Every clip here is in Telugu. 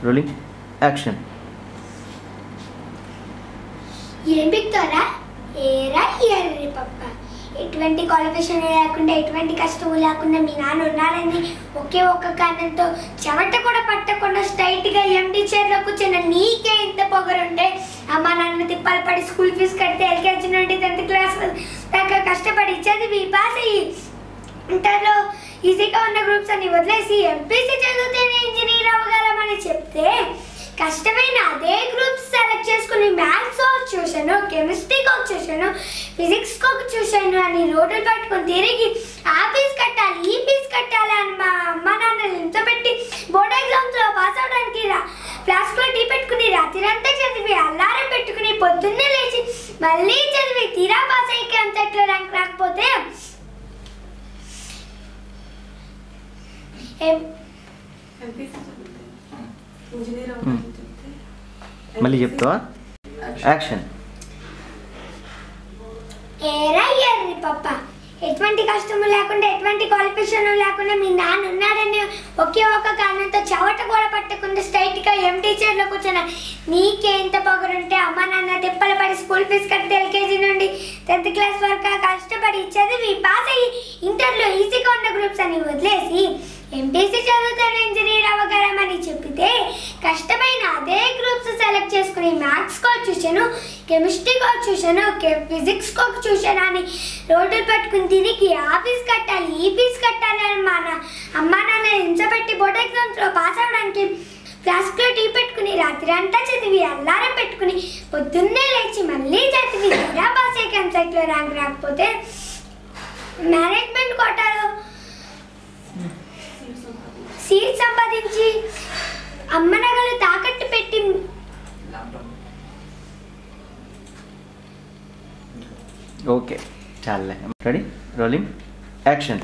రోలింగ్ యాక్షన్ ఏం పిక్తారా ఏరా ఎర్రి పప్ప ఎటువంటి క్వాలిఫికేషన్ లేకుండా ఎటువంటి కష్టం లేకుండా మీ నాన్న ఉన్నారని ఒకే ఒక్క కారణంతో చెమట కూడా పట్టకుండా స్ట్రైట్ గా ఎండి చైర్లో కూర్చున్న నీకే ఇంత పొగరుండే అమ్మ నాన్న తిప్పాలు పడి స్కూల్ ఫీజు కడితే ఎల్కేజీ నుండి టెన్త్ క్లాస్ దాకా కష్టపడి చదివి పాస్ అయ్యి ఇంటర్లో ఈజీగా ఉన్న గ్రూప్స్ అన్ని వదిలేసి ఎంపీసీ చదివితేనే ఇంజనీర్ అవ్వగలమని చెప్తే కష్టమైన అదే గ్రూప్స్ సెలెక్ట్ చేసుకుని మ్యాథ్స్ ఒక చూశాను కెమిస్ట్రీకి ఒక చూశాను ఫిజిక్స్కి ఒక చూశాను అని రోడ్లు పట్టుకొని తిరిగి ఆ ఫీజు కట్టాలి ఈ ఫీజు కట్టాలి అని మా అమ్మ నాన్న నిల్చోబెట్టి బోర్డ్ ఎగ్జామ్స్లో పాస్ అవడానికి రా ఫ్లాస్క్లో టీ పెట్టుకుని రాత్రి చదివి అల్లారం పెట్టుకుని పొద్దున్నే లేచి మళ్ళీ చదివి తీరా పాస్ అయ్యి అంతట్లో ర్యాంక్ రాకపోతే ఏం ఎంపీసీ చదివితే ఇంజనీర్ అవ్వాలని చెప్తే మళ్ళీ చెప్తావా యాక్షన్ ఏరా ఎర్రి పప్ప ఎటువంటి కష్టము లేకుండా ఎటువంటి క్వాలిఫికేషన్ లేకుండా మీ నాన్న ఉన్నాడని ఒకే ఒక కారణంతో చవట కూడా పట్టకుండా స్ట్రైట్ గా ఎం టీచర్లో కూర్చున్న నీకే ఇంత పొగరుంటే అమ్మ నాన్న తిప్పలు పడి స్కూల్ ఫీజు కడితే ఎల్కేజీ నుండి టెన్త్ క్లాస్ వరకు కష్టపడి చదివి పాస్ అయ్యి ఇంటర్లో ఈజీగా ఉన్న గ్రూప్స్ అని వదిలేసి ఎంపీసీ చదువుతాను ఇంజనీర్ అవ్వగలమని చెప్పితే కష్టమైన అదే గ్రూప్స్ సెలెక్ట్ చేసుకుని మ్యాథ్స్ కోచ్ చూశాను కెమిస్ట్రీ కోచ్ చూశాను ఫిజిక్స్ కోచ్ చూశాను అని రోడ్లు పట్టుకుని తిరిగి ఆ ఫీజు కట్టాలి ఈ ఫీజు కట్టాలి అని మా నా- అమ్మా నాన్న హింసపెట్టి బోర్డ్ ఎగ్జామ్స్లో పాస్ అవడానికి ఫ్లాస్క్లో టీ పెట్టుకుని రాత్రి అంతా చదివి అల్లారం పెట్టుకుని పొద్దున్నే లేచి మళ్ళీ చదివి తీరా పాస్ అయ్యి ఎంసెట్లో ర్యాంక్ రాకపోతే మేనేజ్మెంట్ కోటాలో సీట్ సంపాదించి అమ్మ నగలు తాకట్టు పెట్టి ఓకే చాలే రెడీ రోలింగ్ యాక్షన్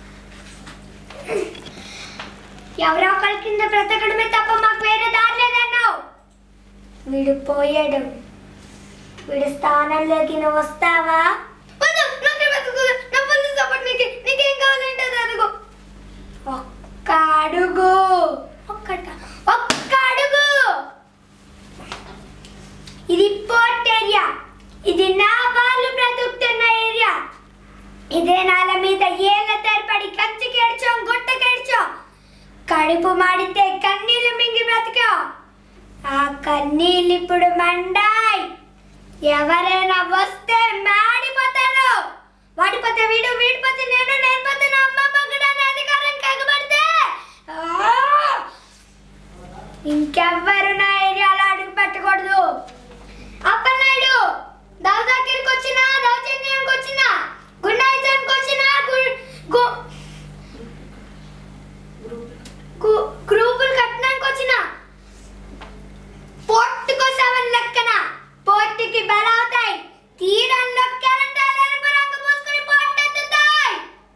ఎవరో ఒకరి కింద బ్రతకడమే తప్ప మాకు వేరే దారి లేదన్నావు వీడు పోయాడు వీడి స్థానంలోకి నువ్వు వస్తావా వద్దు, నాకే బతుకు, నా full support నీకే. నీకేం కావాలంటే అది అడుగు. ఒక్క అడుగు ఒక్కట ఒక్క అడుగు ఇది పోర్ట్ ఏరియా ఇది నా వాళ్ళు బ్రతుకుతున్న ఏరియా ఇదే నాల మీద ఏళ్ళ తరపడి కంచి కేడ్చో గుట్ట కేడ్చో కడుపు మాడితే కన్నీళ్లు మింగి బ్రతికో ఆ కన్నీళ్ళు ఇప్పుడు మండాయ్ ఎవరైనా వస్తే మాడిపోతారు వాడిపోతే వీడు వీడిపోతే నేను నేర్పోతే నా అమ్మ మగడాన్ని అధికారం కగబడితే ఆ! ఇంకెవ్వరు నా ఏరియాలో అడుగు పెట్టకూడదు అప్పలనాయుడు దాదాగిరికి వచ్చినా దౌర్జన్యానికి వచ్చినా గుండాయిజానికి వచ్చినా గు- గు- గు- గ్రూపులు కట్టడానికి వచ్చినా పోర్టుకోసావని లెక్కన పోర్టుకి బలవుతాయి తీరంలో కెరటాలు ఎరుపు రంగు పూసుకుని పోటెత్తుతాయి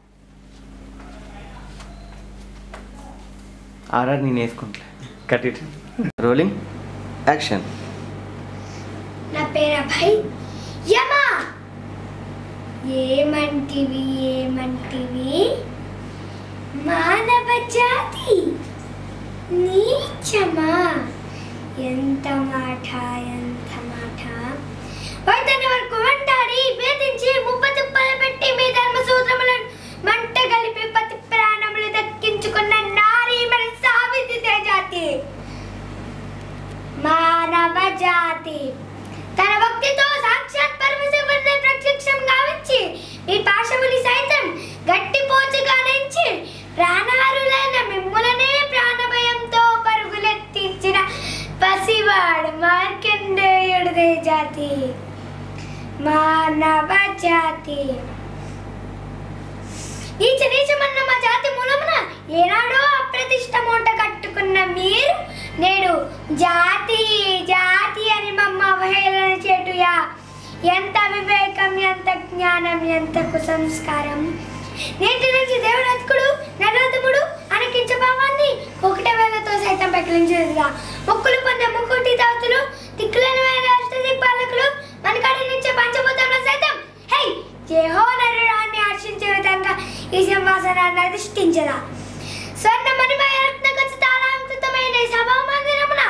ఆర్ఆర్ నేను వేసుకుంటా కట్ ఇట్ రోలింగ్ యాక్షన్ నా పేరు అభయ్ యమా ఏమంటివి ఏమంటివి మానవ జాతి నీచమా ఎంత మాట ఎంత మాట వైద్యుని వరకు వెంటాడి వేధించి ముప్ప తిప్పలు పెట్టి మీ ధర్మ సూత్రములను మంట కలిపి పతి ప్రాణములు దక్కించుకున్న నారీ మన సావిత్రి జాతి మానవ జాతి తన భక్తితో సాక్షాత్ పరమశివుని ప్రత్యక్షం గావించి ఈ పాశముని సైతం గట్టి పోచుగా నుంచి ప్రాణారులైన మిమ్ములనే ప్రాణభయంతో పరుగులెత్తించిన పసివాడు మార్కండేయుడిదే జాతి మానవ జాతి నీచ నీచమన్న మా జాతి మూలమున ఏనాడో అప్రతిష్ట మూట కట్టుకున్న మీరు నేడు జాతి జాతి అని మమ్మ అవహేళన చేటుయా ఎంత వివేకం ఎంత జ్ఞానం ఎంత కుసంస్కారం నేటి నుంచి దేవుడత్కుడు నరోత్తముడు అనికించ భావాన్ని ఒకటే వేలతో సైతం పెకిలించేదిగా మొక్కులు పొందే ముక్కుటి దాతులు దిక్కులేని వేల అష్టదిక్పాలకులు మనకాడి నుంచి పంచభూతంలో సైతం హై జేహో నరుడాన్ని హర్షించే విధంగా ఈ సింహాసనాన్ని అధిష్ఠించదా స్వర్ణ మణిమయ రత్న ఖచ్చితాలంకృతమైన ఈ సభా మందిరమున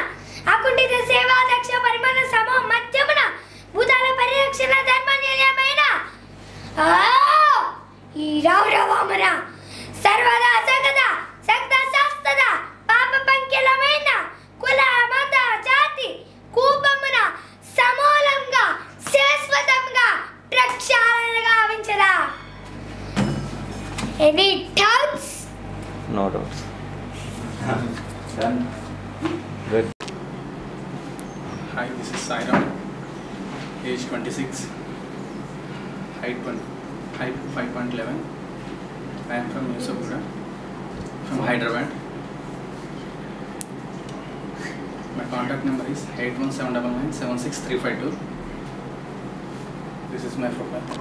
good Hi, this is Sairam, age 26, height, one, height 5.11. I am from Yusufpura, from Hyderabad. My contact number is 81799 This is my profile.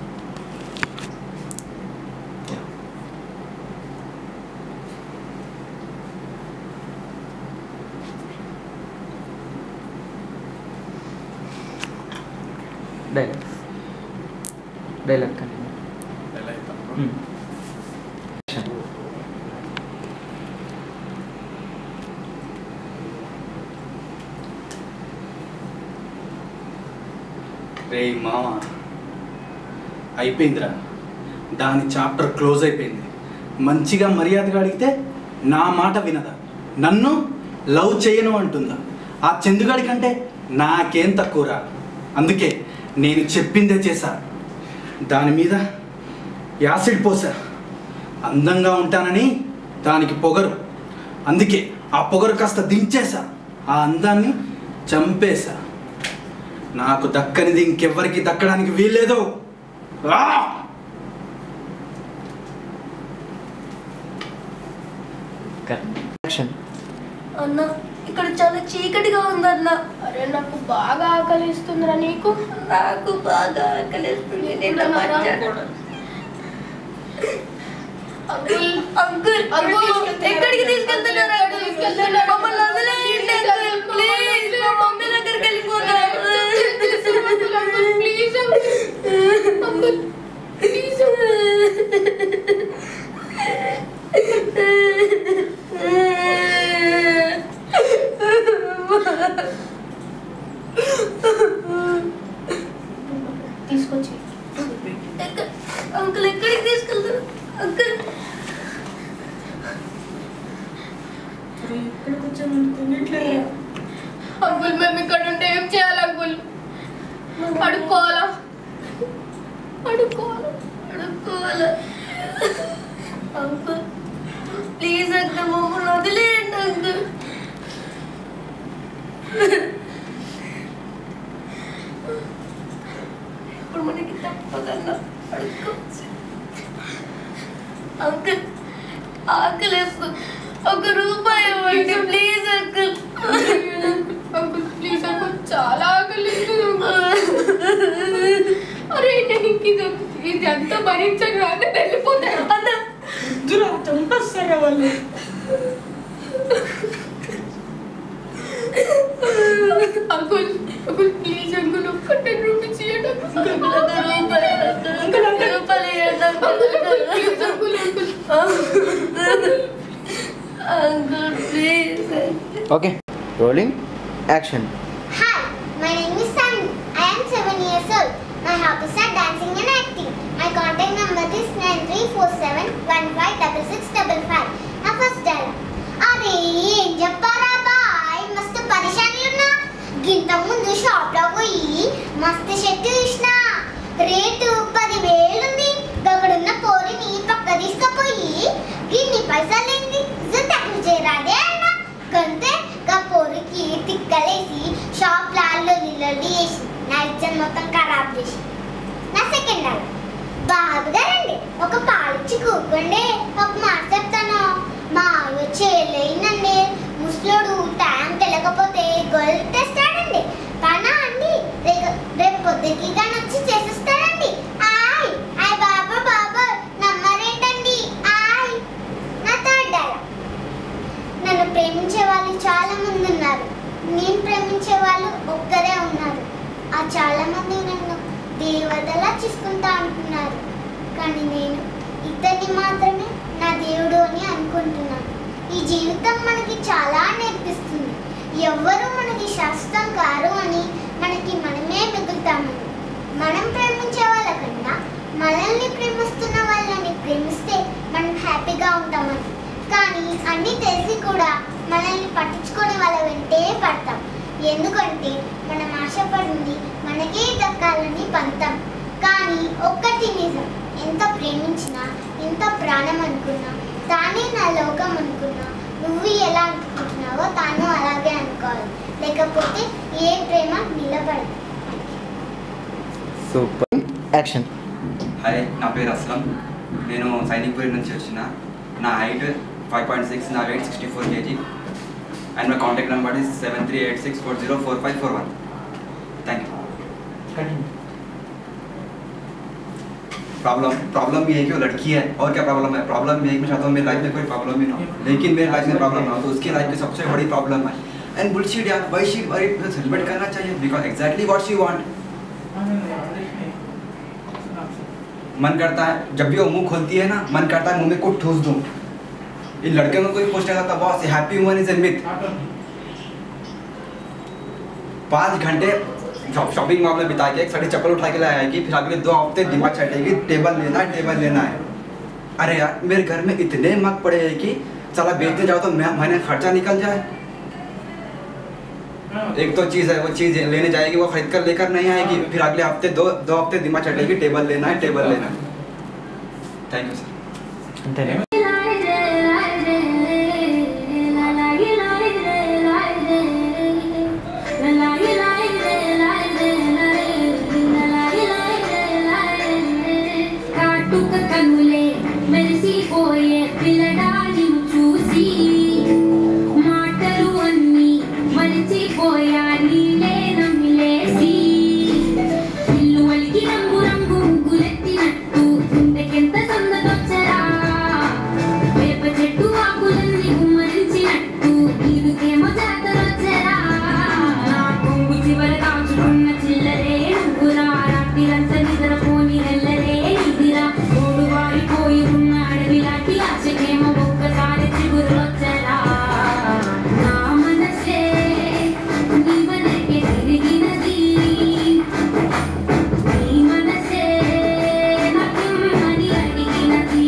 Dialogue dialogue continue Well, I thought. రే మామ అయిపోయిందిరా దాని చాప్టర్ క్లోజ్ అయిపోయింది మంచిగా మర్యాదగా అడిగితే నా మాట వినదా నన్ను లవ్ చేయను అంటుందా ఆ చందుగాడి కంటే నాకేం తక్కువరా అందుకే నేను చెప్పిందే చేశా దాని మీద యాసిడ్ పోసా అందంగా ఉంటానని దానికి పొగరు అందుకే ఆ పొగరు కాస్త దించేశా ఆ అందాన్ని చంపేశా నాకు దక్కనిది ఇంకెవ్వరికి దక్కడానికి వీల్లేదు ఆ! యాక్షన్ అన్న ఇక్కడ చాలా చీకటిగా ఉందన్న అరే నాకు బాగా ఆకలిస్తుందిరా నీకు నాకు బాగా ఆకలిస్తుంది నిన్న మధ్యాహ్నం అంకుల్ అంకుల్ అంకుల్, ఎక్కడికి తీసుకెళ్తున్నారు అంకుల్ తీసుకెళ్తున్నారు. మమ్మల్ని వదిలేయండి అంకుల్ ప్లీజ్ మా మమ్మీ దగ్గరికి వెళ్ళిపోతాం uncle, uncle, please uncle. Uncle, please తీసుకొచ్చి ఎక్క- అంకుల్ ఎక్కడికి తీసుకెళ్తారు అంకుల్ అంకుల్ మేము ఇక్కడ ఉంటే ఏం చేయాలి అంకుల్ అడుక్కోవాలా అడుక్కోవాలా అడుక్కోవాలా అంకుల్ ప్లీజ్ అంకుల్ మమ్మల్ని వదిలేయండి అంకుల్ ఇప్పుడు మనకి తప్పదన్నా అడుక్కోవచ్చు అంకుల్ ఆకలేస్తుంది ఒక రూపాయి ఇవ్వండి please uncle uncle please uncle చాలా ఆకలిస్తుంది అంకుల్. అరే నేను ఇంక ఇది ఇది అంతా భరించను రాను వెళ్ళిపోతాను అన్న చంపేస్తారా వాళ్ళు అంకుల్ అంకుల్ ప్లీజ్ అంకుల్ ఒక్క టెన్ రూపీస్ ఇవ్వండి అంకుల్ ఒక రూపాయి అంకుల్ ఒక రూపాయలు ఇవ్వండి uncle please uncle uncle uncle please okay rolling action Hi, my name is Sunny. I am 7 years old. My hobbies are dancing and acting. My contact number is 9347156655. నా ఫస్ట్ డైలాగ్ అరే ఏం చెప్పారా బాయ్ మస్తు పరిశానులున్నా గింత ముందు షాప్ లో పోయి మస్తు షర్ట్ చూసిన రేటు పదివేలుంది గగడున్న పోరిని పక్క తీసుకుపోయి గిన్ని పైసలేంది తక్కువ చేయరాదే అన్న కంటే గా పోరికి తిక్కలేసి షాప్ లాల్లో నిలబడి వేసి నా ఇజ్జత్ మొత్తం ఖరాబ్ చేసి నా సెకండ్ డైలాగ్ బాబు గారండి ఒక పాలిచ్చి కూకోండి ఒక మాట చెప్తాను మా అయ్యో చేయలేనండి ముసలోడు టైం తెలియకపోతే గొల్లు తెస్తాడండి పనా అండి రేపు రేపు పొద్దుకి కానీ వచ్చి చేసేస్తాడండి ఆయ్ ఆయ్ బాబా బాబా నమ్మరేంటండి ఆయ్ నా థర్డ్ డైలాగ్ నన్ను ప్రేమించే వాళ్ళు చాలా మంది ఉన్నారు నేను ప్రేమించే వాళ్ళు ఒక్కరే ఉన్నారు ఆ చాలా మంది నన్ను దేవతలా చూసుకుంటా అంటున్నారు కానీ నేను ఇతన్ని మాత్రమే నా దేవుడు అని అనుకుంటున్నాను ఈ జీవితం మనకి చాలా నేర్పిస్తుంది ఎవ్వరూ మనకి శాశ్వతం కారు అని మనకి మనమే మిగులుతామని మనం ప్రేమించే వాళ్ళకన్నా మనల్ని ప్రేమిస్తున్న వాళ్ళని ప్రేమిస్తే మనం హ్యాపీగా ఉంటామని కానీ అన్నీ తెలిసి కూడా మనల్ని పట్టించుకొని వాళ్ళ వెంటే పడతాం ఎందుకంటే మనం ఆశపడింది మనకే దక్కాలని పంతాం కానీ ఒక్కటి నిజం ఎంత ప్రేమించినా ఎంత ప్రాణం అనుకున్నా తానే నా లోకం అనుకున్నా నువ్వు ఎలా అనుకుంటున్నావో తాను చెప్పండి సూపర్ యాక్షన్ హాయ్ నా పేరు అస్లం నేను సైనిక్పురి నుంచి వచ్చిన నా హైట్ ఫైవ్ పాయింట్ సిక్స్ నా weight sixty four KG and my contact number is seven three eight six four zero four five four one thank you problem problem ये है कि वो लड़की है और क्या प्रॉब्लम है प्रॉब्लम ये है कि मैं चाहता हूँ मेरी लाइफ में कोई प्रॉब्लम ही ना हो लेकिन मेरी लाइफ में प्रॉब्लम ना हो तो उसकी लाइफ की सबसे बड़ी प्रॉब्लम है एंड बुलशीट यार वाई शी वरी सेलिब्रेट करना चाहिए because exactly what she want मन करता है जब भी वो मुंह खोलती है ना मन करता है मुंह में कुछ ठूस दूं इन लड़के को कोई पूछने का boss happy woman is a myth पाँच घंटे शॉप शॉपिंग मॉल में बिता के एक साड़ी चप्पल उठा के ले आएगी फिर अगले दो हफ्ते दिमाग चटेगी टेबल लेना है टेबल लेना है अरे यार मेरे घर में इतने मग पड़े हैं कि साला बेचने जाओ तो मैं- महीने का खर्चा निकल जाए एक तो चीज़ है वो चीज़ लेने जाएगी वो खरीद कर लेकर नहीं आएगी फिर अगले हफ्ते दो दो हफ्ते दिमाग चटेगी टेबल लेना है टेबल लेना है थैंक यू सर అంతేనా కాటుక కనులే మెరిసిపోయే పిల్లడాని చూసి మాటలు అన్నీ మరిచిపోయా నీలే నమ్మిలేసి ఇల్లు వలికి రంగు రంగు ముగ్గులెత్తినట్టు గుండెకెంత సందదొచ్చరా వేప చెట్టు ఆకులన్నీ గుమ్మరించినట్టు నీదుకేమో జాతరొచ్చరా నా కొంగు చివర దాచుకున్న చిల్లరే నువ్వురా రాత్రిరంతా నిద్రపోని నెల్లరే నిదిరా తోడు వారిపోయి ఉన్న అడవిలాంటి ఆశకేమో ఒక్కసారి చిగురులొచ్చరా నా మనసే నీ మనకే తిరిగినది నీ మనసే నాకిమ్మని అడిగినది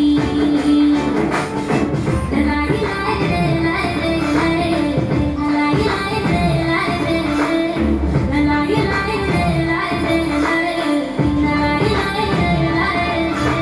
లాయి లాయి రే లాయి రే లాయి లాయి రే లాయి రే లాయి లాయి రే లాయి రే లాయి లాయి రే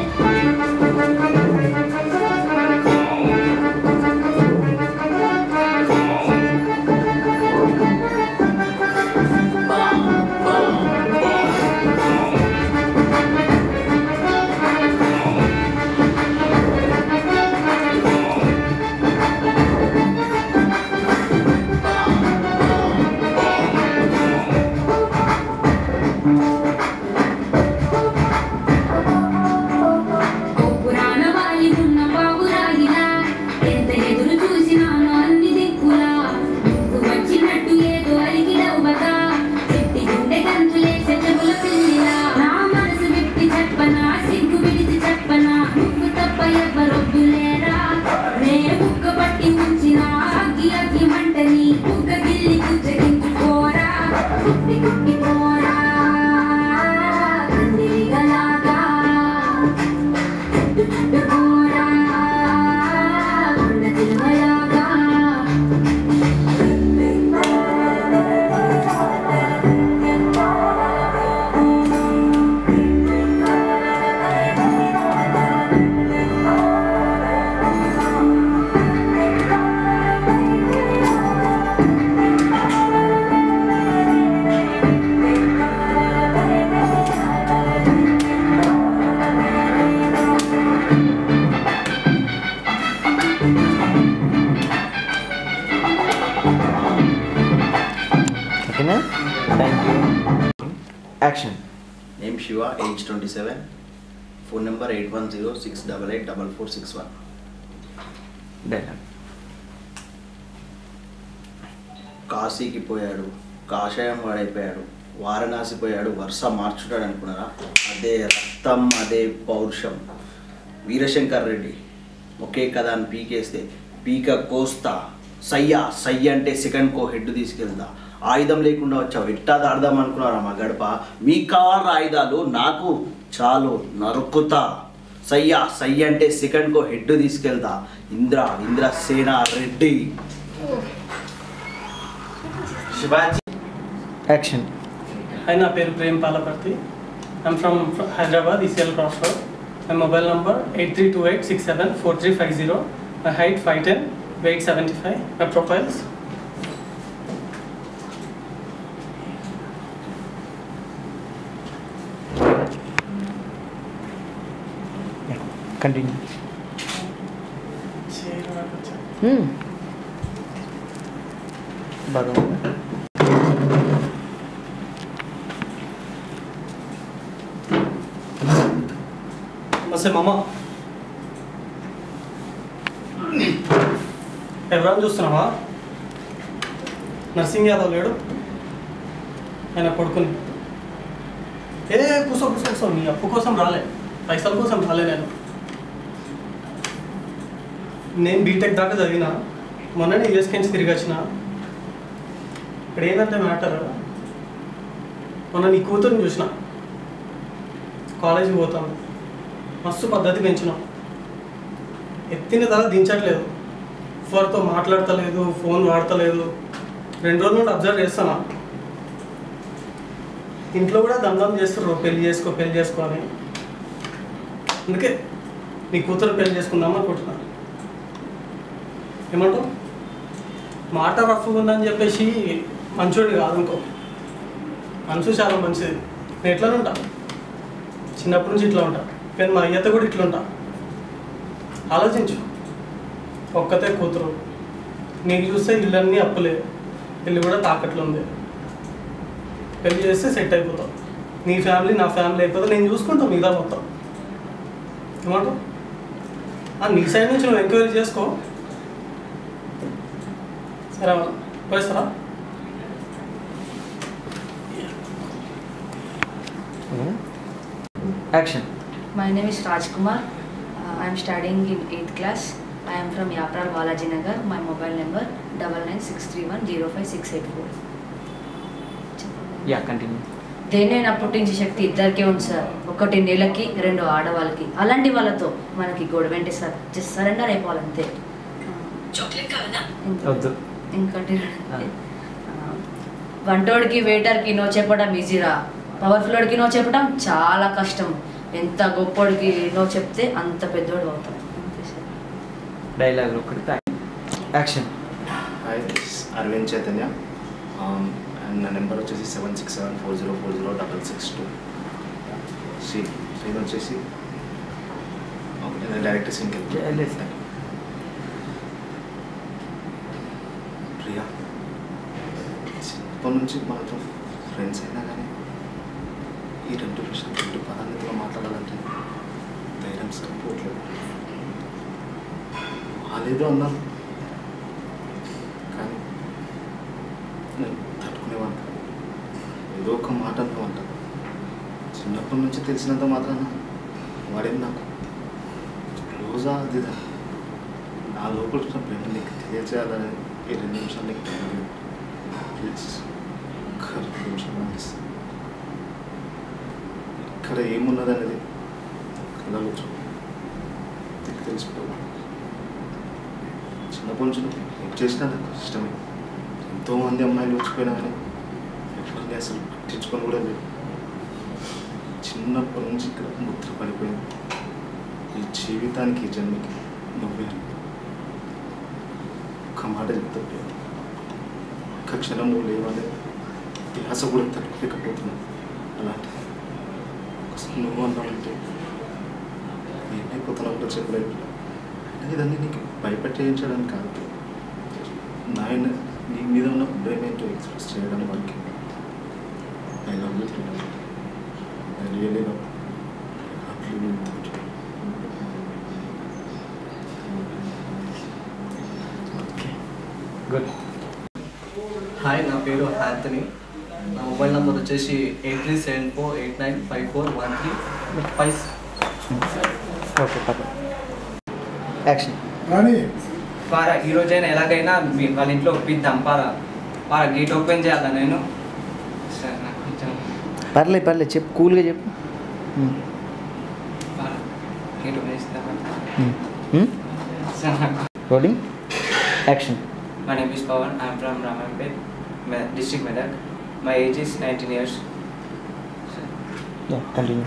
ఓ పురాణ వాలి ఉన్న బాబురాగిలా ఎంత ఎదురు చూసినాను అన్ని దిక్కులా నువ్వు వచ్చినట్టు ఏదో అలిగిడవుగా చెట్టి గుండె గంతులేసే చెవుల పిల్లిలా నా మనసు విప్పి చెప్పనా సిగ్గు విడిచి చెప్పనా నువ్వు తప్ప ఎవ్వరొద్దు లేరా నే బుక్క పట్టి ఉంచిన అగ్గి అగ్గి మంటని బుక్క గిల్లి కుచ్చగించుకోరా కుట్టి కుట్టి పోరా కందిరిగలాగా చుట్టుకోరా కొండ చిలువలాగా ఓకేనా thank you action name Shiva age twenty seven phone number eight one zero six double eight double four six one dialogue కాశీకి పోయాడు కాషాయం వాడైపోయాడు వారణాసి పోయాడు వరుస మార్చుతాడు అనుకున్నారా అదే రక్తం అదే పౌరుషం వీరశంకర్ రెడ్డి ఒకే కదా అని పీకేస్తే పీక కోస్తా సయ్యా సయ్య అంటే సెకండ్కో హెడ్ తీసుకెళ్తా ఆయుధం లేకుండా వచ్చావు ఎట్టా దాడదాం అనుకున్నారా మా గడప మీకు కావాల ఆయుధాలు నాకు చాలు నరుకుతా సయ్యా సయ్య అంటే సెకండ్కో హెడ్ తీసుకెళ్తా ఇంద్ర ఇంద్రసేన రెడ్డి శివాజీ యాక్షన్ హాయ్ నా పేరు Prem Palaparthi I'm from Hyderabad ECL cross road my mobile number eight three two eight six seven four three five zero my height five ten weight seventy five my profiles continue చీర పట్టుకొచ్చా. బాగా నమస్తే మామ ఎవరైనా చూస్తున్నావా నర్సింగ్ యాదవ్ లేడు ఆయన కొడుకుని ఏ కూసో కూసో కూసో నీ అప్పు కోసం రాలే పైసల కోసం రాలే నేను నేను బీటెక్ దాకా చదివిన మొన్ననే యూఎస్కి నుంచి తిరిగి వచ్చిన ఇక్కడ ఏంటంటే మ్యాటర్ మొన్న నీ కూతురుని చూసిన కాలేజీకి పోతాను మస్తు పద్ధతి పెంచినాం ఎత్తిన తల దించట్లేదు ఎవరితో మాట్లాడతలేదు ఫోన్ వాడతలేదు రెండు రోజుల నుండి అబ్జర్వ్ చేస్తానా ఇంట్లో కూడా దండం చేస్తుర్రు పెళ్లి చేసుకో పెళ్లి చేసుకో అని అందుకే నీ కూతురు పెళ్లి చేసుకుందాం అనుకుంటున్నా ఏమంటావు మాట రఫ్ ఉందని చెప్పేసి మంచోడి కాదు అనుకో మనసు చాలా మంచిది నేను ఎట్లా ఉంటా చిన్నప్పటి నుంచి ఇట్లా ఉంటా కానీ మా అయ్యత కూడా ఇట్లా ఉంటా ఆలోచించు ఒక్కతే కూతురు నీకు చూస్తే ఇల్లన్నీ అప్పులే ఇల్లు కూడా తాకట్లో ఉంది పెళ్లి చేస్తే సెట్ అయిపోతావు నీ ఫ్యామిలీ నా ఫ్యామిలీ అయిపోతే నేను చూసుకుంటాం మిగతా మొత్తం ఏమంటావు ఆ, నీ సైడ్ నుంచి నువ్వు ఎంక్వైరీ చేసుకో సరే పోయిస్తారా action My name is Raj Kumar. Uh, I am studying in 8th class. I am from Yapral Balaji Nagar. My mobile number double nine six three one zero five six eight four. Yeah continue దేనైనా పుట్టించే శక్తి ఇద్దరికే ఉంది సార్ ఒకటి నెలకి రెండు ఆడవాళ్ళకి అలాంటి వాళ్ళతో మనకి గొడవ ఏంటి సార్ జస్ట్ సరెండర్ అయిపోవాలంతే ఇంకా- వద్దు ఇంకోటి ఆ, వంటోడికి వెయిటర్కి నో చెప్పడం ఈజీరా పవర్ఫుల్లోడికి నో చెప్పడం చాలా కష్టం ఎంత గొప్పోడికి నో చెప్తే అంత పెద్దోడు అవుతాం అంతే సార్ డైలాగ్ ఒకటి action hi this Aravind Chaitanya and నా నెంబర్ వచ్చేసి seven six seven four zero four zero double six two సి సీన్ వచ్చేసి ఓకే నేను డైరెక్ట్ సీన్కి వెళ్తాను ప్రియా చిన్నప్పటి నుంచి మనతో ఫ్రెండ్స్ అయినా కానీ ఈ రెండు విషయాలు రెండు పదాలతో మాట్లాడాలంటే ధైర్యం సరిపోవట్లేదు వాళ్ళేదో అన్నారు కానీ నేను తట్టుకునేవాడిని కాదు. ఏదో ఒక మాట అంటాను చిన్నప్పటి నుంచి తెలిసినంత మాత్రాన వాడేం నాకు క్లోజా అది ఇదా. నా లోపల ఉన్న ప్రేమ నీకు తెలియజేయాలని ఈ రెండు నిమిషాలు నీకు టైం ఇవ్వు. ప్లీజ్ ఒక్క రెండు నిమిషాలు నాకు ఇస్తా. ఇక్కడ ఏమున్నది అనేది కళ్ళలో చూ నీకు తెలిసిపోవాలి చిన్నప్పటి నుంచి నువ్వు ఏం చేసినా నాకు ఇష్టమే ఎంతోమంది అమ్మాయిలు వచ్చిపోయినా కానీ ఎవరిని అసలు పట్టించుకొని కూడా లేదు చిన్నప్పటి నుంచి ఇక్కడ ముద్ర పడిపోయింది ఈ జీవితానికి ఈ జన్మకి నువ్వే ఒక్క మాట చెప్తా ప్రియ. ఒక్క క్షణం నువ్వు లేవనే ధ్యాస కూడా తట్టుకోలేకపోతున్నావు అలాంటి ఒకసారి నువ్వు అన్నావంటే ఏమైపోతున్నావు కూడా చెప్పలేదు అయినా ఇదన్నీ నీకు భయపెట్టేయించడానికి కాదు నాయన నీ మీద ఉన్న ప్రేమ ఏంటో ఎక్స్ప్రెస్ చేయడానికి వాడికి I love you I really love good hi నా పేరు హాంతని నా మొబైల్ నెంబర్ వచ్చేసి eight three seven four eight nine five four one three five okay పాప యాక్షన్ పారా ఈ రోజైనా ఎలాగైనా మీ వాళ్ళ ఇంట్లో ఒప్పిద్దాం పారా పారా గేట్ ఓపెన్ చేయాలా నేను సార్ నాకు కొంచెం పర్లేదు పర్లేదు చెప్పు కూల్గా చెప్పు పారా గేట్ ఓపెన్ చేస్తారా సార్ నాకు rolling action My name is Pawan. I am from Ramanpet, Me- district Medak. My age is 19 years. Yeah continue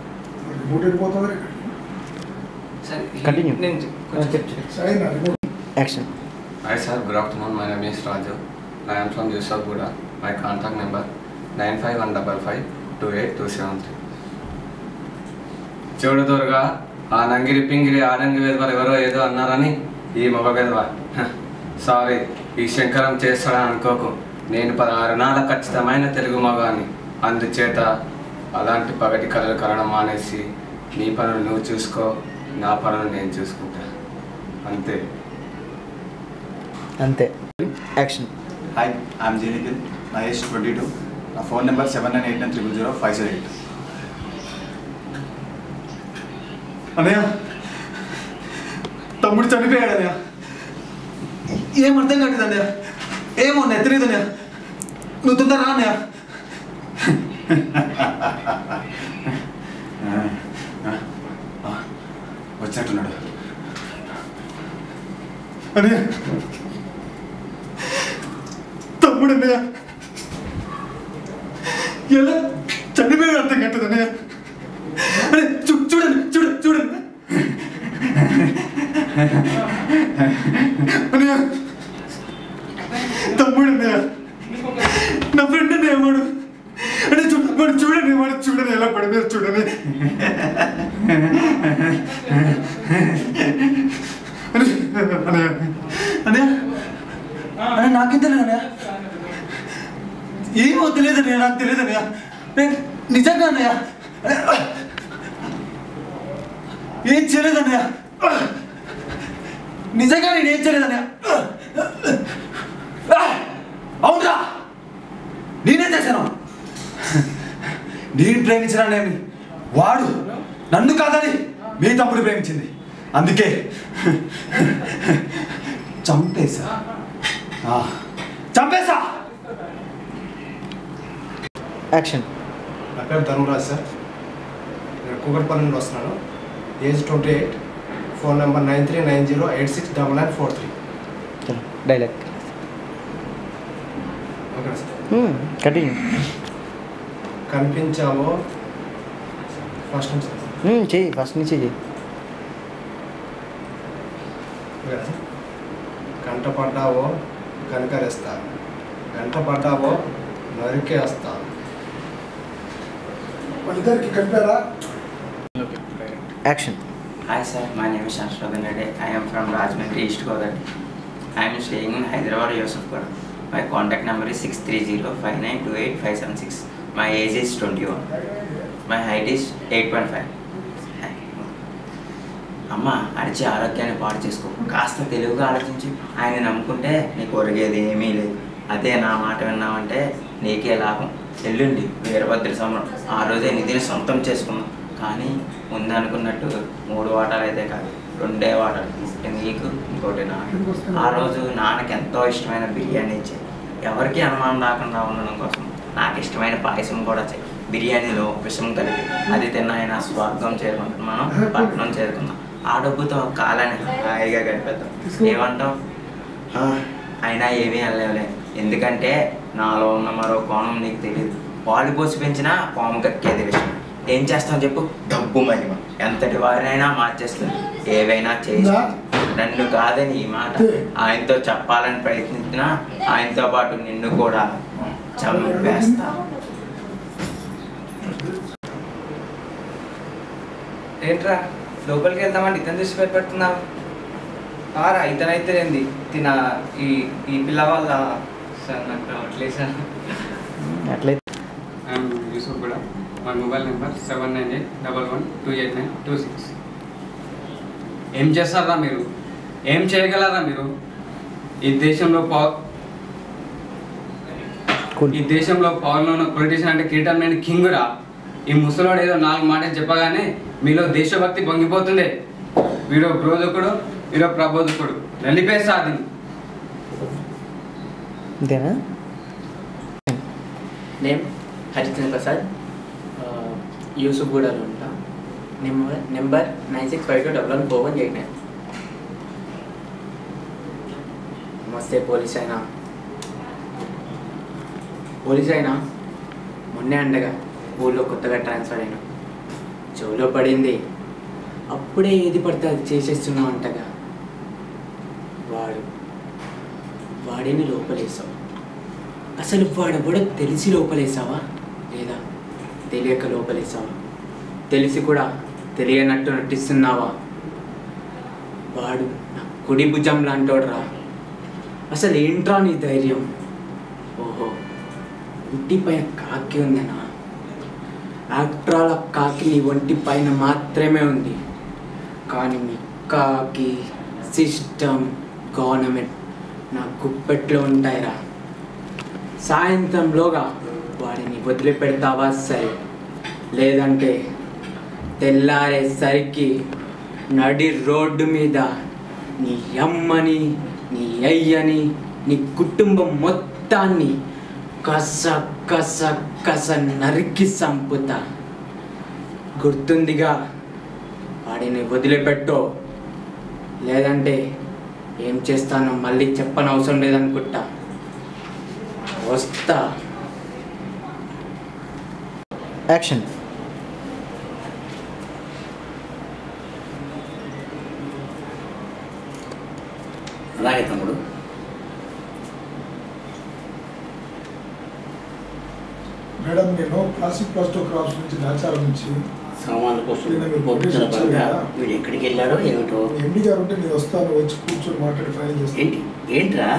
Sir, he- Continue. నేను కొంచెం చెప్పు action Hi sir, good afternoon. My name is Raju. I am from Yusaguda. My contact number 95155 28273. చూడు దుర్గా ఆ నంగిరి పింగిరి ఆడంగి వెదవారు ఎవరో ఏదో అన్నారని ఈ మగ వెదవ సారీ ఈ శంకరం చేస్తాడని అనుకోకు నేను పదహారు నాళ్ళ ఖచ్చితమైన తెలుగు మగాన్ని అందుచేత అలాంటి పగటి కళలు కలడం మానేసి నీ పనులు నువ్వు చూసుకో నా పనులు నేను చూసుకుంటా అంతే అంతే యాక్షన్ హాయ్ ఐఎమ్ జీనికిన్ నా ఏజ్ ట్వంటీ టూ నా phone number seven nine eight nine triple zero five zero eight అన్నయ్య తమ్ముడు చనిపోయాడు అన్నయ్య ఏం అర్థం కాలేదు అన్నయ్య ఏమో అన్నయ్య తెలియదు అన్నయ్య నువ్వు తొందర రా అన్నయ్య వచ్చినట్టున్నాడు అన్నయ్య తమ్ముడు అన్నయ్య ఎలా చనిపోయాడు అర్థం కట్టదు అన్నయ్య అరే చూ చూడండి చూడండి చూడండి అన్నయ్య తమ్ముడు అన్నయ్య నా ఫ్రెండ్ అన్నయ్య వాడు అంటే చూ వాడు చూడండి వాడు చూడండి ఎలా పడిపోయారు చూడండి అన్నయ్య అన్నయ్య అన్నయ్య అన్నయ్య నాకేం తెలియదు అన్నయ్య ఏమో తెలియదు అన్నయ్య నాకు తెలియదు అన్నయ్య నేను నిజంగా అన్నయ్య అన్నయ్య, ఏం చేయలేదు అన్నయ్య నిజంగా నేను ఏం చేయలేదు అన్నయ్య అవునరా నేనే చేశాను నేను ప్రేమించినానేమి వాడు నన్ను కాదని మీ తమ్ముడు ప్రేమించింది అందుకే చంపేశా ఆ, చంపేశా యాక్షన్ నా పేరు ధర్మరాజ్ సార్ నేను కూకట్పల్లి నుండి వస్తున్నాను age twenty eight phone number nine three nine zero eight six double nine four three dialogue okay sir continue కనిపించావో ఫస్ట్ నుంచి సార్ చెయ్యి ఫస్ట్ నుంచి చెయ్యి ఓకే సార్ కంట పడ్డావో కనకరేస్తా గంట పడ్డావో నరికేస్తా ఇద్దరికి కలిపారా action Hi sir, my name is Shashwathan Reddy. I am from Rajahmundry, East Godavari. I am staying in Hyderabad, Yusufpur. My contact number is 630-5928-576. My age is 21. My height is 8.5. అమ్మ అరిచి ఆరోగ్యాన్ని పాడు చేసుకో కాస్త తెలుగుగా ఆలోచించి ఆయన నమ్ముకుంటే నీకు ఒరిగేది ఏమీ లేదు అదే నా మాట విన్నామంటే నీకే లాభం ఎల్లుండి వీరభద్ర సమరం ఆ రోజే నిధిని సొంతం చేసుకున్నాం కానీ ముందనుకున్నట్టు మూడు వాటాలు అయితే కాదు రెండే వాటాలు ఒకటి నీకు ఇంకోటి నాకు ఆ రోజు నాన్నకి ఎంతో ఇష్టమైన బిర్యానీ ఇచ్చాయి ఎవరికి అనుమానం రాకుండా ఉండడం కోసం నాకు ఇష్టమైన పాయసం కూడా చేయి బిర్యానీలో విషం కలిపి అది తిన్న ఆయన స్వర్గం చేరుకుంటాం మనం పట్నం చేరుకుందాం ఆ డబ్బుతో కాలాన్ని హాయిగా గడిపేద్దాం ఏమంటాం ఆ, అయినా ఏమీ అనలేవులే ఎందుకంటే నాలో ఉన్న మరో కోణం నీకు తెలియదు పాలు పోసి పెంచినా పాము కక్కేది విషయం ఏం చేస్తాం చెప్పు డబ్బు మహిమ ఎంతటి వారినైనా మార్చేస్తుంది ఏవైనా చేస్తుంది నన్ను కాదని ఈ మాట ఆయనతో చెప్పాలని ప్రయత్నించినా ఆయనతో పాటు నిన్ను కూడా చంపేస్తా ఏంట్రా లోపలికి వెళ్దామంటే ఇతను చూసి భయపెడుతున్నావు ఆరా ఇతనైతే ఏంది తిన ఈ ఈ పిల్ల వాళ్ళ సార్ నాకు రావట్లేదు సార్ అట్లయితే ఐఎమ్ యూసుఫ్ కూడా my mobile number seven nine eight double one two eight nine two six ఏం చేస్తారా మీరు ఏం చేయగలరా మీరు ఈ దేశంలో పవర్ ఈ దేశంలో పవర్లో ఉన్న పొలిటీషియన్ అంటే కిరీటం లేని కింగ్ రా ఈ ముసలోడు ఏదో నాలుగు మాటలు చెప్పగానే మీలో దేశభక్తి పొంగిపోతుండే వీడో బ్రోధకుడు వీడో ప్రబోధకుడు నలిపేసా అది అంతేనా నేమ్ హరిచంద్ర ప్రసాద్ యూసుఫ్గూడలో ఉంటా number number nine six five two double one four one eight nine నమస్తే పోలీస్ అయినా పోలీస్ అయినా మొన్నే అండగా ఊళ్ళో కొత్తగా ట్రాన్స్ఫర్ అయినా చెవులో పడింది అప్పుడే ఏది పడితే అది చేసేస్తున్నావు అంటగా వాడు వాడిని లోపలేసావు అసలు వాడెవడో తెలిసి లోపలేసావా లేదా తెలియక లోపలేసావా తెలిసి కూడా తెలియనట్టు నటిస్తున్నావా వాడు నా కుడి భుజం లాంటోడ్రా అసలు ఏంట్రా నీ ధైర్యం ఓహో ఒంటిపైన కాకి ఉందనా ఆక్ట్రాల కాకి నీ ఒంటి పైన మాత్రమే ఉంది కానీ మీ కాకి సిస్టమ్ గవర్నమెంట్ నా గుప్పెట్లో ఉంటాయిరా సాయంత్రంలోగా వాడిని వదిలిపెడతావా సరే లేదంటే తెల్లారేసరికి నడి రోడ్డు మీద నీ అమ్మని నీ అయ్యని నీ కుటుంబం మొత్తాన్ని కస కస కస నరికి సంపుతా గుర్తుందిగా వాడిని వదిలిపెట్టో లేదంటే ఏం చేస్తానో మళ్ళీ చెప్పనవసరం లేదనుకుంటా వస్తా యాక్షన్ అలాగే తమ్ముడు మేడం నేను క్లాసిక్ ప్లస్ టూ క్రాప్స్ నుంచి నాచారం నుంచి సామాన్ల కోసం నిన్న మీరు పోతున్న కొటేషన్ ఇచ్చారు పరంగా కదా. వీడు ఎక్కడికి వెళ్ళాడో ఏమిటో ఎండి గారు ఉంటే నేను వస్తాను వచ్చి కూర్చొని మాట్లాడి ఫైన్ చేస్తాను ఏంటి ఏంట్రా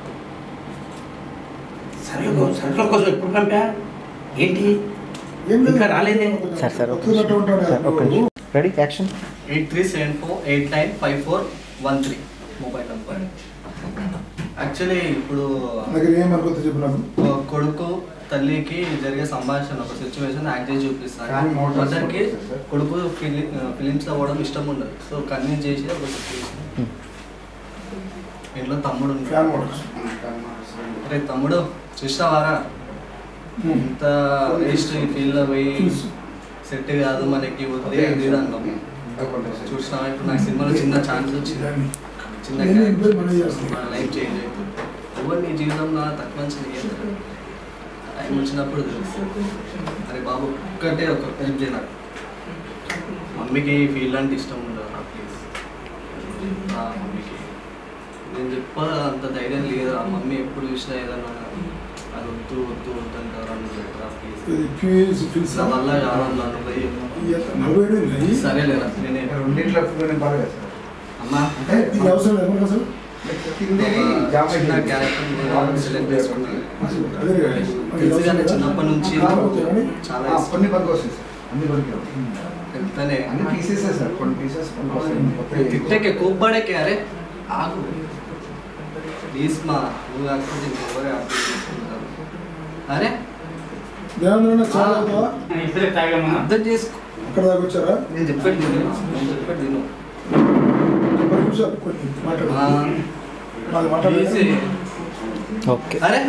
సరుకుల సరుకుల కోసం ఎప్పుడు పంపా ఏంటి ఇంకా రాలేదే సార్ సార్ వస్తున్నట్టు ఉంటాడు సార్ ఒక్క నిమిషం ready action eight three seven four eight nine five four one three mobile number actually ఇప్పుడు దగ్గర ఏమనుకుంటే చెప్పు నాకు ఒక కొడుకు తల్లికి జరిగే సంభాషణ ఒక సిచ్యువేషన్ యాక్ట్ చేసి చూపిస్తాను కానీ మోటార్ మదర్కి సార్. కొడుకు ఫిలి ఫిలిమ్స్లో పోవడం ఇష్టం ఉండదు సో కన్విన్స్ చేసి ఒక సిచ్యువేషన్ ఇంట్లో తమ్ముడు ఉన్నాడు. ఫ్యాన్ మోటార్స్ అరే తమ్ముడు చూసినావారా ఇంత వేస్ట్ ఈ ఫీల్డ్లో పోయి సెట్ కాదు మనకి వదిలే అది ఇది అన్నాం చూసినావా ఇప్పుడు నాకు సినిమాలో చిన్న ఛాన్స్ వచ్చింది చిన్న నేను ఇప్పుడు మనం చేస్తాం. మన లైఫ్ చేంజ్ అవుతుంది ఎవరు నీ జీవితంలో తక్కువ మంచి టైం వచ్చినప్పుడు తెలుస్తుంది అరే బాబు ఒక్కటే ఒక హెల్ప్ చేయ నాకు మమ్మీకి ఫీల్డ్ అంటే ఇష్టం ఉండదు ప్లీజ్ మమ్మీకి నేను చెప్ప అంత ధైర్యం లేదు ఆ మమ్మీ ఎప్పుడు చూసినా ఏదన్నా అది వద్దు వద్దు వద్దు అంటారు అని చెప్పరా ప్లీజ్ ఇది క్యూఎస్ ఫిల్స్ నా వల్ల కాదన్నా నువ్వు పోయి. నలభై ఏడు ఉన్నాయి. సరేలేరా నేనే రెండిట్లో బాగా చేస్తారు. అమ్మా అంటే ఇది అవసరం లేదు మనకు అసలు ఒక చిన్న క్యారెక్టర్ సెలెక్ట్ చేసుకున్నాను అదే కదా. తెలుసుగానే చిన్నప్పటి నుంచి కాకపోతే కానీ చాలా ఆ, ఇష్టం. కొన్ని పనికి వస్తాయి సార్ అన్ని పనికి రావు. చెప్తానే అన్ని పీసెసే సార్ కొన్ని పీసెస్ పనికి వస్తాయి తిట్టకే కోప్పడకే అరే ఆగు ప్లీజ్ మా నువ్వు కాకపోతే ఇంకెవరే అర్థం చేసుకుంటారు అరే దేవేంద్రన్న చాలా అవుతావా? అర్థం చేసుకో అక్కడ దాకా వచ్చారా నేను చెప్పాడు విను. నేను చెప్పాడు విను. పది నిమిషాలు కొన్ని మాట్లాడు ఆ, నాది మాట్లాడలేదు. please. ఓకే అరే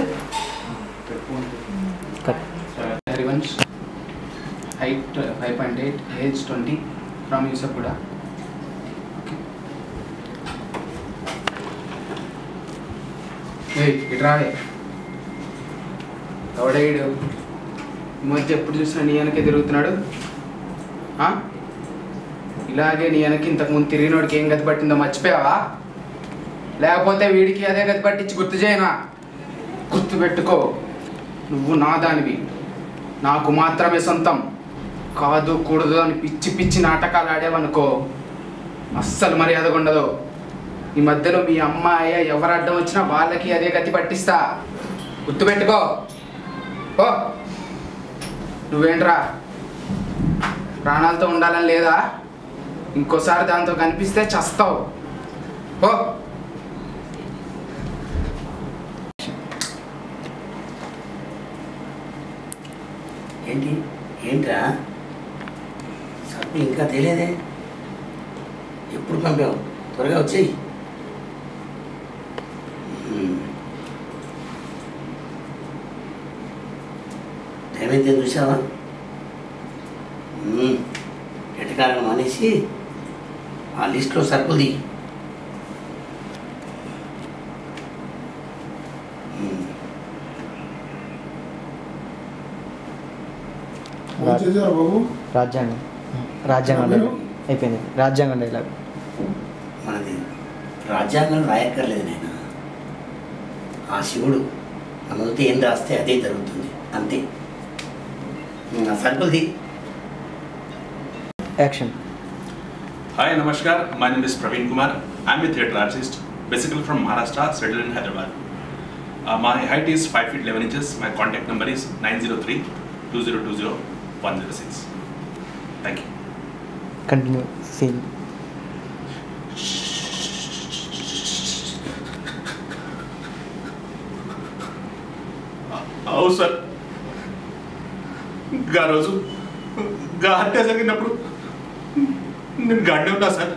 Harivansh height five point eight age twenty from Yousufguda ఏయ్ ఇట్రావే ఎవడేడు ఈ మధ్య ఎప్పుడు చూసినా నీ వెనకే తిరుగుతున్నాడు ఆ? ఇలాగే నీ వెనక ఇంతకుముందు తిరిగినోడికి ఏం గతి పట్టిందో మర్చిపోయావా లేకపోతే వీడికి అదే గతి పట్టించి గుర్తు చేయనా గుర్తు పెట్టుకో నువ్వు నా దానివి నాకు మాత్రమే సొంతం కాదు కూడదు అని పిచ్చి పిచ్చి నాటకాలు ఆడేవనుకో అస్సలు మర్యాదగా ఉండదు ఈ మధ్యలో మీ అమ్మాయి ఎవరు అడ్డం వచ్చినా వాళ్ళకి అదే గతి పట్టిస్తా గుర్తుపెట్టుకో ఓ నువ్వేంట్రా ప్రాణాలతో ఉండాలని లేదా ఇంకోసారి దాంతో కనిపిస్తే చస్తావు ఓ ఏంటి ఏంట్రా సరుకులు ఇంకా తెలియదే ఎప్పుడు పంపావు త్వరగా వచ్చేయి టైం అయితే చూసావా మ్మ్. ఎటకాలను మానేసి ఆ లిస్ట్లో సరుకులు దిగి ఏం చేశారు బాబు రాజ్యాంగం రాజ్యాంగం డైలాగ్ అయిపోయింది రాజ్యాంగం డైలాగ్ మనది రాజ్యాంగం రాయక్కర్లేదు నేను ఆ శివుడు మనతో ఏం రాస్తే అదే జరుగుతుంది అంతే ఉమ్, ఆ సరుకులు ది action Hi, Namaskar. My name is Praveen Kumar. I'm a theatre artist, basically from Maharashtra, settled in Hyderabad. Uh, my height is 5 feet 11 inches. My contact number is 903 2020 106. Thank you. Continue. Same. అవును సార్ గా రోజు గా హత్య జరిగినప్పుడు నేను గడ్డే ఉన్నా సార్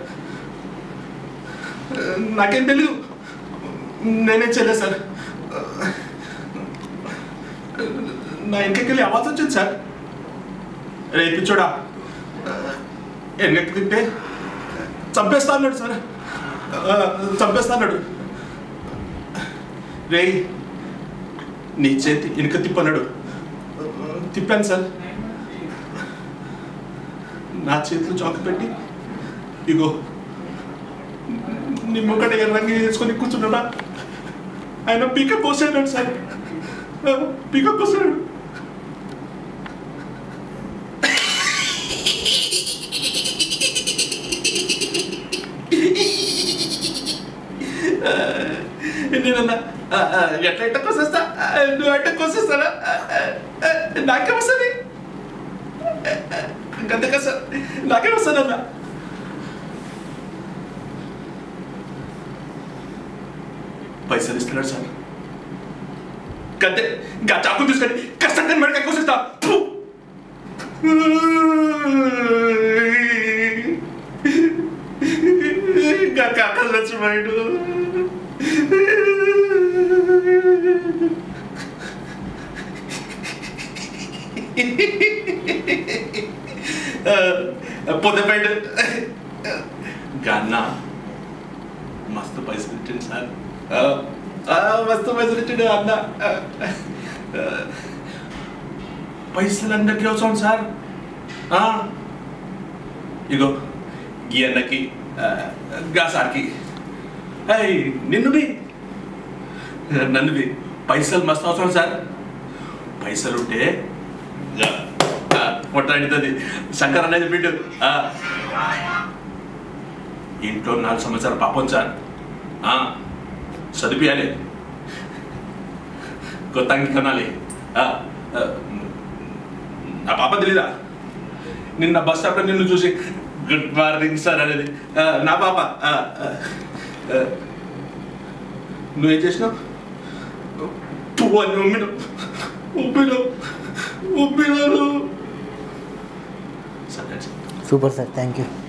నాకేం తెలీదు నేనేం చేయలేదు సార్ నా ఇంటికి వెళ్ళి అవాజ్ వచ్చింది సార్ రే పిచ్చోడా ఎన్నెక్కి తింటే చంపేస్తా అన్నాడు సార్ ఆ, చంపేస్తా అన్నాడు రే నీ చేతి వెనుక తిప్పన్నాడు తిప్పాను సార్ నా చేతిలో చాకు పెట్టి ఇగో నీ ముక్కట ఎర్రంగి వేసుకొని కూర్చున్నాడా ఆయన పీక కోసాడు సార్ పీక కోసాడు నేనన్నా "ఆ, ఆ, ఎట్లా ఎట్లా కోసేస్తా ఆ, నువ్వు ఎట్లా కోసేస్తానా ఆ, ఆ, ఆ, నాకేం వస్తుంది గంత కస నాకేం వస్తుందన్నా పైసలు ఇస్తున్నాడు సార్ గంతే ఇంకా చాకు తీసుకొని కష్టం మెడక కోసేస్తా ఫు! ఇంకా కాకలు చచ్చిపోయాడు పొద్దుపేట గన్నా మస్తు పైసలు ఇచ్చింది సార్ ఆ, ఆ, మస్తు పైసలు ఇచ్చిండు అన్న ఆ, ఆ, పైసలు అందరికీ అవసరం సార్ ఆ, ఇగో గీ అన్నకి ఆ, గా సార్కి ఏయ్, నిన్నువి నన్నువి పైసలు మస్తు అవసరం సార్ పైసలు ఉంటే మొట్టాడుతుంది శంకర్ అనేది బిడ్డు ఆ. ఇంట్లో నాలుగు సంవత్సరాలు పాపం సార్ ఆ, చదివియాలి కొత్త అంగి కొనాలి ఆ, ఆ, నా పాప తెలీదా నిన్న బస్ స్టాప్లో నిన్ను చూసి గుడ్ మార్నింగ్ సార్ అనేది ఆ, నా పాప ఆ, ఆ, ఆ, నువ్వేం చేసినావు పువ్వు అని ఉమ్మిను ఉప్పిలో ఉప్పిలో సరే సూపర్ సార్ థ్యాంక్ యూ